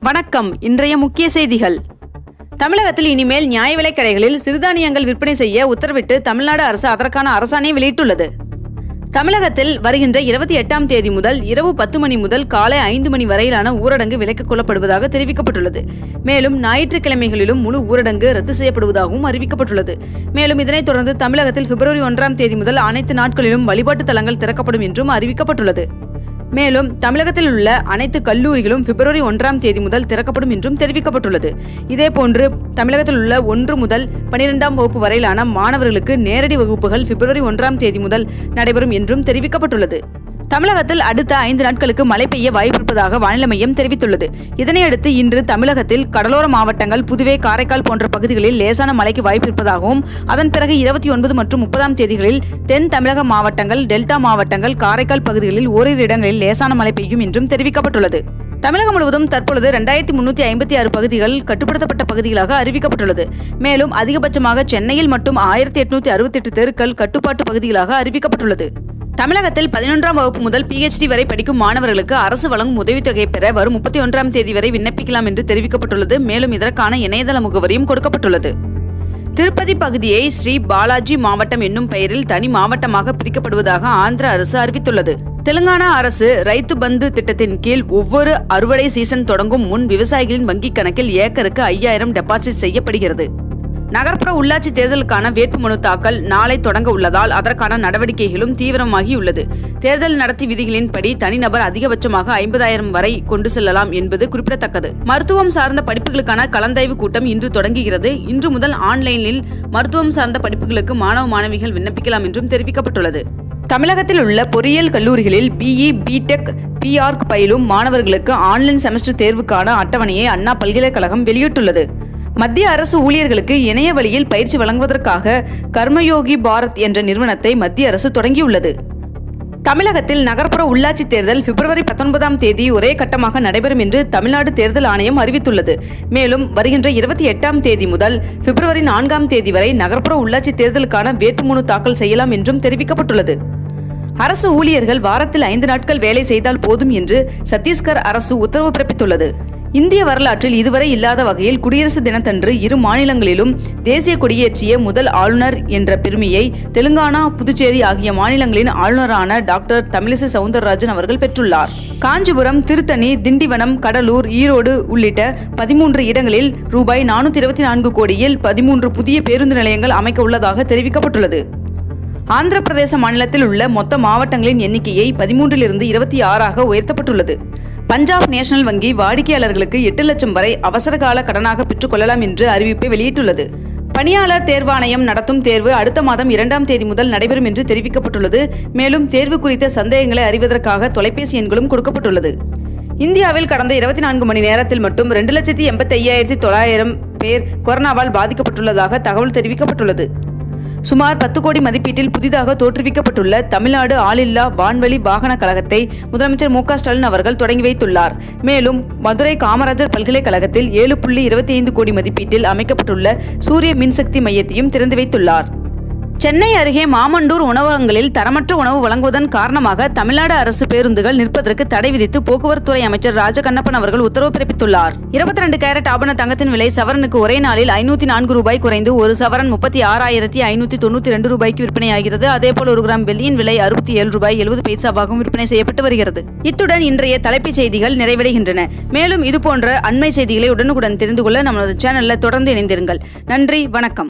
வணக்கம் இன்றைய முக்கிய செய்திகள் தமிழகத்தில் இனிமேல் நியாய விலைக் கடைகளில் சிறுதானியங்கள் விற்பனை செய்ய உத்தரவிட்டு தமிழ்நாடு அரசு அதற்கான அரசாணை வெளியிட்டுள்ளது தமிழகத்தில் வருகின்ற இருபத்தி எட்டாம் தேதி முதல் இரவு பத்து மணி முதல் காலை ஐந்து மணி வரையிலான ஊரடங்கு விலக்கிக் கொள்ளப்படுவதாக தெரிவிக்கப்பட்டுள்ளது மேலும் ஞாயிற்றுக்கிழமைகளிலும் முழு ஊரடங்கு ரத்து செய்யப்படுவதாகவும் அறிவிக்கப்பட்டுள்ளது மேலும் இதனைத் தொடர்ந்து தமிழகத்தில் பிப்ரவரி ஒன்றாம் தேதி முதல் அனைத்து நாட்களிலும் வழிபாட்டு தலங்கள் திறக்கப்படும் என்றும் அறிவிக்கப்பட்டுள்ளது மேலும் தமிழகத்தில் உள்ள அனைத்து கல்லூரிகளும் பிப்ரவரி ஒன்றாம் தேதி முதல் திறக்கப்படும் என்றும் தெரிவிக்கப்பட்டுள்ளது இதேபோன்று தமிழகத்தில் உள்ள ஒன்று முதல் பனிரெண்டாம் வகுப்பு வரையிலான மாணவர்களுக்கு நேரடி வகுப்புகள் பிப்ரவரி ஒன்றாம் தேதி முதல் நடைபெறும் என்றும் தெரிவிக்கப்பட்டுள்ளது தமிழகத்தில் அடுத்த ஐந்து நாட்களுக்கு மழை பெய்ய வாய்ப்பிருப்பதாக வானிலை மையம் தெரிவித்துள்ளது இதனையடுத்து இன்று தமிழகத்தில் கடலோர மாவட்டங்கள் புதுவை காரைக்கால் போன்ற பகுதிகளில் லேசான மழைக்கு வாய்ப்பிருப்பதாகவும் அதன் பிறகு இருபத்தி ஒன்பது மற்றும் முப்பதாம் தேதிகளில் தென் தமிழக மாவட்டங்கள் டெல்டா மாவட்டங்கள் காரைக்கால் பகுதிகளில் ஓரிரு இடங்களில் லேசான மழை பெய்யும் என்றும் தெரிவிக்கப்பட்டுள்ளது தமிழகம் முழுவதும் தற்பொழுது ரெண்டாயிரத்தி முன்னூற்றி ஐம்பத்தி ஆறு பகுதிகள் கட்டுப்படுத்தப்பட்ட பகுதிகளாக அறிவிக்கப்பட்டுள்ளது மேலும் அதிகபட்சமாக சென்னையில் மட்டும் ஆயிரத்தி எட்நூத்தி அறுபத்தெட்டு தெருக்கள் கட்டுப்பாட்டு பகுதிகளாக அறிவிக்கப்பட்டுள்ளது தமிழகத்தில் பதினொன்றாம் வகுப்பு முதல் பிஹெச்டி வரை படிக்கும் மாணவர்களுக்கு அரசு வழங்கும் உதவித்தொகை பெற வரும் முப்பத்தி ஒன்றாம் தேதி வரை விண்ணப்பிக்கலாம் என்று தெரிவிக்கப்பட்டுள்ளது மேலும் இதற்கான இணையதள முகவரியும் கொடுக்கப்பட்டுள்ளது திருப்பதி பகுதியை ஸ்ரீ பாலாஜி மாவட்டம் என்னும் பெயரில் தனி மாவட்டமாக பிரிக்கப்படுவதாக ஆந்திர அரசு அறிவித்துள்ளது தெலுங்கானா அரசு ரைத்து பந்து திட்டத்தின் கீழ் ஒவ்வொரு அறுவடை சீசன் தொடங்கும் முன் விவசாயிகளின் வங்கிக் கணக்கில் ஏக்கருக்கு ஐயாயிரம் டெபாசிட் செய்யப்படுகிறது நகர்ப்புற உள்ளாட்சி தேர்தலுக்கான வேட்புமனு தாக்கல் நாளை தொடங்க உள்ளதால் அதற்கான நடவடிக்கைகளும் தீவிரமாகியுள்ளது தேர்தல் நடத்தி விதிகளின்படி தனிநபர் அதிகபட்சமாக ஐம்பதாயிரம் வரை கொண்டு செல்லலாம் என்பது குறிப்பிடத்தக்கது மருத்துவம் சார்ந்த படிப்புகளுக்கான கலந்தாய்வு கூட்டம் இன்று தொடங்குகிறது இன்று முதல் ஆன்லைனில் மருத்துவம் சார்ந்த படிப்புகளுக்கு மாணவ மாணவிகள் விண்ணப்பிக்கலாம் என்றும் தெரிவிக்கப்பட்டுள்ளது தமிழகத்தில் உள்ள பொறியியல் கல்லூரிகளில் பிஇ பிடெக் பிஆர்க் பயிலும் மாணவர்களுக்கு ஆன்லைன் செமஸ்டர் தேர்வுக்கான அட்டவணையை அண்ணா பல்கலைக்கழகம் வெளியிட்டுள்ளது மத்திய அரசு ஊழியர்களுக்கு இணைய வழியில் பயிற்சி வழங்குவதற்காக கர்மயோகி பாரத் என்ற நிறுவனத்தை மத்திய அரசு தொடங்கியுள்ளது தமிழகத்தில் நகர்ப்புற உள்ளாட்சி தேர்தல் பிப்ரவரி பத்தொன்பதாம் தேதி ஒரே கட்டமாக நடைபெறும் என்று தமிழ்நாடு தேர்தல் ஆணையம் அறிவித்துள்ளது மேலும் வருகின்ற இருபத்தி எட்டாம் தேதி முதல் பிப்ரவரி நான்காம் தேதி வரை நகர்ப்புற உள்ளாட்சி தேர்தலுக்கான வேட்புமனு தாக்கல் செய்யலாம் என்றும் தெரிவிக்கப்பட்டுள்ளது அரசு ஊழியர்கள் வாரத்தில் ஐந்து நாட்கள் வேலை செய்தால் போதும் என்று சத்தீஸ்கர் அரசு உத்தரவு பிறப்பித்துள்ளது இந்திய வரலாற்றில் இதுவரை இல்லாத வகையில் குடியரசு தினத்தன்று இரு மாநிலங்களிலும் தேசிய கொடியேற்றிய முதல் ஆளுநர் என்ற பெருமையை தெலுங்கானா புதுச்சேரி ஆகிய மாநிலங்களின் ஆளுநரான டாக்டர் தமிழிசை சவுந்தரராஜன் அவர்கள் பெற்றுள்ளார் காஞ்சிபுரம் திருத்தணி திண்டிவனம் கடலூர் ஈரோடு உள்ளிட்ட பதிமூன்று இடங்களில் ரூபாய் நானூற்றி இருபத்தி நான்கு கோடியில் பதிமூன்று புதிய பேருந்து நிலையங்கள் அமைக்க உள்ளதாக தெரிவிக்கப்பட்டுள்ளது ஆந்திர பிரதேச மாநிலத்தில் உள்ள மொத்த மாவட்டங்களின் எண்ணிக்கையை பதிமூன்றிலிருந்து இருபத்தி ஆறாக உயர்த்தப்பட்டுள்ளது பஞ்சாப் நேஷனல் வங்கி வாடிக்கையாளர்களுக்கு எட்டு லட்சம் வரை அவசரகால கடனாக பெற்றுக்கொள்ளலாம் என்று அறிவிப்பை வெளியிட்டுள்ளது பணியாளர் தேர்வாணையம் நடத்தும் தேர்வு அடுத்த மாதம் இரண்டாம் தேதி முதல் நடைபெறும் என்று தெரிவிக்கப்பட்டுள்ளது மேலும் தேர்வு குறித்த சந்தேகங்களை அறிவதற்காக தொலைபேசி எண்களும் கொடுக்கப்பட்டுள்ளது இந்தியாவில் கடந்த இருபத்தி நான்கு மணி நேரத்தில் மட்டும் ரெண்டு லட்சத்தி எண்பத்தி ஐயாயிரத்தி தொள்ளாயிரம் பேர் கொரோனாவால் பாதிக்கப்பட்டுள்ளதாக தகவல் தெரிவிக்கப்பட்டுள்ளது சுமார் பத்து கோடி மதிப்பீட்டில் புதிதாக தோற்றுவிக்கப்பட்டுள்ள தமிழ்நாடு ஆளில்லா வான்வழி வாகன கழகத்தை முதலமைச்சர் மு க ஸ்டாலின் அவர்கள் தொடங்கி வைத்துள்ளார் மேலும் மதுரை காமராஜர் பல்கலைக்கழகத்தில் ஏழு புள்ளி இருபத்தி ஐந்து கோடி மதிப்பீட்டில் அமைக்கப்பட்டுள்ள சூரிய மின்சக்தி மையத்தையும் திறந்து வைத்துள்ளார் சென்னை அருகே மாமண்டூர் உணவகங்களில் தரமற்ற உணவு வழங்குவதன் காரணமாக தமிழ்நாடு அரசு பேருந்துகள் நிற்பதற்கு தடை விதித்து போக்குவரத்துறை அமைச்சர் ராஜகண்ணப்பன் அவர்கள் உத்தரவு பிறப்பித்துள்ளார் இருபத்தி ரெண்டு கேரட் ஆபண தங்கத்தின் விலை சவரனுக்கு ஒரே நாளில் ஐநூத்தி நான்கு ரூபாய் குறைந்து ஒரு சவரன் முப்பத்தி ஆறாயிரத்தி ஐநூத்தி தொண்ணூத்தி ரெண்டு ரூபாய்க்கு விற்பனையாகிறது அதேபோல் ஒரு கிராம் வெள்ளியின் விலை அறுபத்தி ஏழு ரூபாய் எழுபது பைசாவாகவும் விற்பனை செய்யப்பட்டு வருகிறது இத்துடன் இன்றைய தலைப்புச் செய்திகள் நிறைவடைகின்றன மேலும் இதுபோன்ற அண்மை செய்திகளை உடனுக்குடன் தெரிந்து கொள்ள நமது சேனல்ல தொடர்ந்து இணைந்திருங்கள் நன்றி வணக்கம்